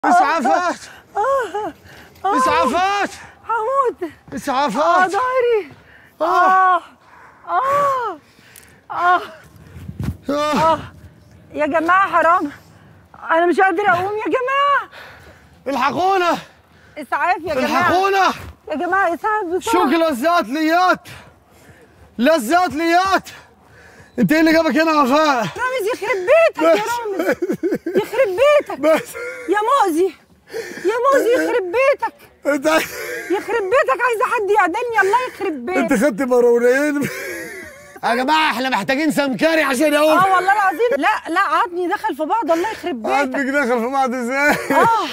اسعافات اسعافات هموت اه اسعافات ظهري اه اه اه آه. يا جماعه حرام انا مش قادره اقوم يا جماعه الحقونا اسعاف يا جماعه الحقونا يا جماعه اسعاف بسرعه شوك لذات ليات لذات ليات انت ايه اللي جابك هنا يا وفاء رامز يخرب بيتك يا رامز يخرب بيتك بس يا مؤذي يا مؤذي يخرب بيتك انت يخرب بيتك عايزه حد يعدلني الله يخرب انت بيتك خدت مرونين يا جماعه احنا محتاجين سمكري عشان اقول اه والله العظيم لا لا عظمي دخل في بعض الله يخرب عندك بيتك دخل في بعض ازاي اه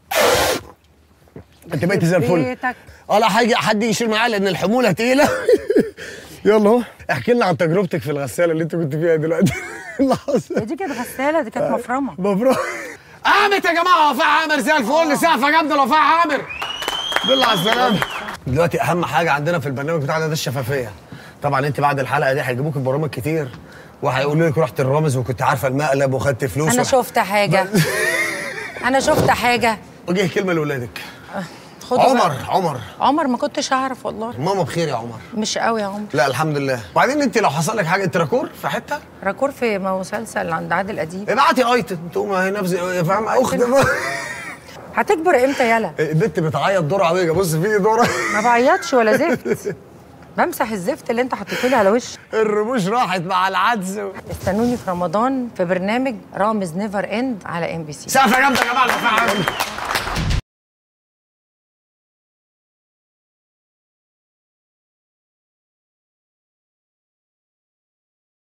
انت بقيت زي الفل بيتك اه لا حاجه حد يشيل معاه لان الحموله تقيله يلا اهو احكي لنا عن تجربتك في الغساله اللي انت كنت فيها دلوقتي اللي حصل دي كانت غساله دي كانت مفرمه مبروك قامت يا جماعه وفاء عامر زي الفل سقفه جامده لوفاء عامر بالله على السلامه دلوقتي اهم حاجه عندنا في البرنامج بتاعنا ده الشفافيه طبعا انت بعد الحلقه دي هيجيبوك برامج كتير وهيقولوا لك رحت الرامز وكنت عارفه المقلب وخدت فلوس انا وح- شفت حاجه انا شفت حاجه وجه كلمه لاولادك خدوا عمر بقى. عمر عمر ما كنتش اعرف والله ماما بخير يا عمر مش قوي يا عمر لا الحمد لله وبعدين انت لو حصل لك حاجه انت راكور في حته راكور في مسلسل عند عادل اديب ابعتي ايتم تقوم هي نفس فاهم اخت هتكبر امتى يلا البنت بتعيط دور عويجه بص في دور ما بعيطش ولا زفت بمسح الزفت اللي انت حطيته لي على وشي الرموش راحت مع العدس استنوني في رمضان في برنامج رامز نيفر اند على ام بي سي سقفه جامده يا جماعه الوفاء عامر